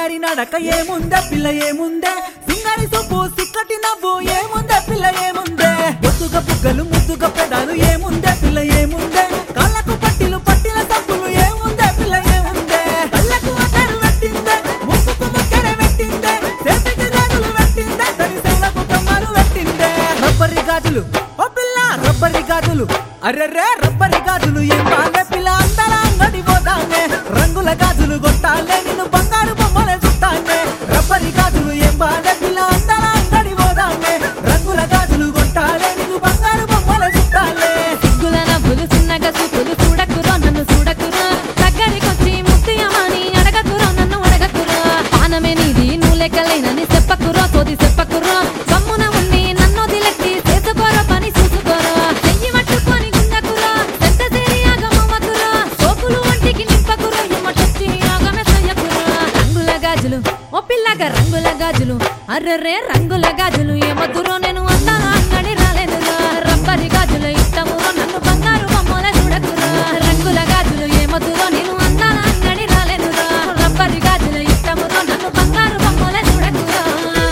వయ్యారి నడక ఏముందే పిల్ల ఏముందే సింగరి సొప్పు సిక్కటి నవ్వు ఏముందే పిల్ల ఏముందే ముద్దుగ బుగ్గలు ముద్దుగ పెదాలు ఏముందే పిల్ల ఏముందే కాళ్ళకు పట్టిలు పట్టిన సబ్బులు ఏముందే పిల్ల ఏముందే కళ్ళకు అద్దరు పెట్టిందే ముక్కుకు ముక్కెర పెట్టిందే చేతికి గాజులు పెట్టిందే తడిసేలకు కమ్మలు పెట్టిందే రబ్బరి గాజులు ఓ పిల్ల రబ్బరి గాజులు అర్రెర్రే రబ్బరి గాజులు ఏం బాలే పిల్ల అందర అంగడి పోతానే రంగుల గాజులు కొట్టాలే నిన్ను బంగారు బొమ్మలే చుట్టానే రబ్బరి గాజులు ఏం బాలే పిల్ల అందర అంగడి పోతానే రంగుల గాజులు కొట్టాలే నిన్ను బంగారు బొమ్మలే చుట్టాలే సిగ్గుల నవ్వులు చిన్నగా చూపులు చూడకురో నన్ను చూడకురో దగ్గరికొచ్చి ముత్తియమని అడగకురో నన్ను అడగకురో పానమే నీది నువ్వు లెక్కలేనని చెప్పకురో తోది చెప్పకురో గమ్మున ఉండి నన్ను దిలెక్కి చేసుకోరో పని చూసుకోరో చెయ్యి పట్టుకొని గుండకురో పెద్ద సేరి ఆగమమ్మకురో సోపులు ఒంటికి నింపకురో ఎమ్మటొచ్చి ఆగమే చెయ్యకురో రంగుల గాజులు ఓ పిల్లగా రంగుల గాజులు అర్రరే రంగుల గాజులు ఏమద్దురో నేను అందాల అంగడి రాలేదురా రబ్బరి గాజులు ఇష్టమురో నన్ను బంగారు బొమ్మల చూడకురా రంగుల గాజులు ఏమద్దురో నేను అందాల అంగడి రాలేదురా రబ్బరి గాజులు ఇష్టమురో నన్ను బంగారు బొమ్మల చూడకురా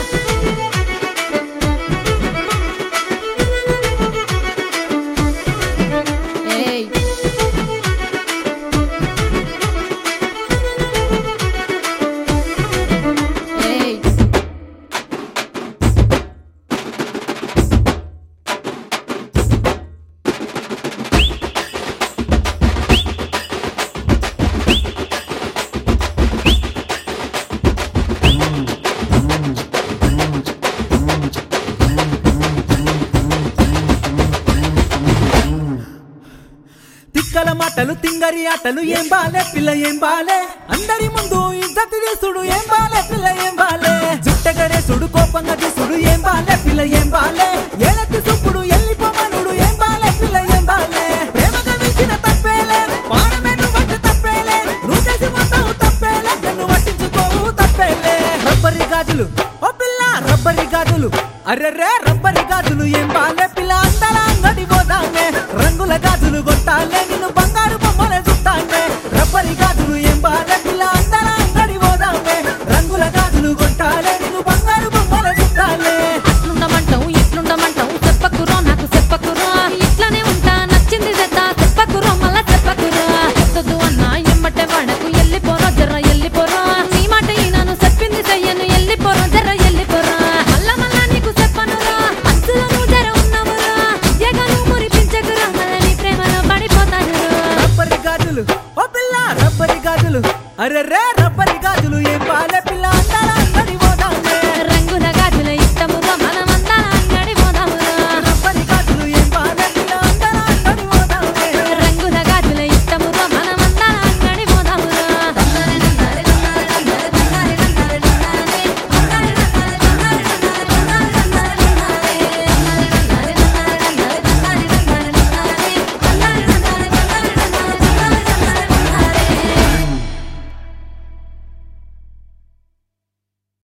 ఏయ్ ఏయ్ తిక్కల మాటలు తింగరి ఆటలు ఏం బాలే పిల్ల ఏం బాలే అందరి ముందు ఇజ్జత్ తీసుడు ఏం బాలే పిల్ల ఏం బాలే జుట్టగడేసుడు కోపంగా తీసుడు ఏం బాలే పిల్ల ఏం బాలే ఏలెత్తి చూపుడు ఎల్లిపోమనుడు ఏం బాలే పిల్ల ఏం బాలే ప్రేమగా మించిన తప్పేలే పాడమే నువ్వంటే తప్పేలే నువ్వు చేసి మొత్తం తప్పేలే నన్ను పట్టించుకోవు తప్పేలే రబ్బరి గాజులు ఓ పిల్ల రబ్బరి గాజులు అర్రెర్రే రబ్బరి గాజులు ఏం బాలే పిల్ల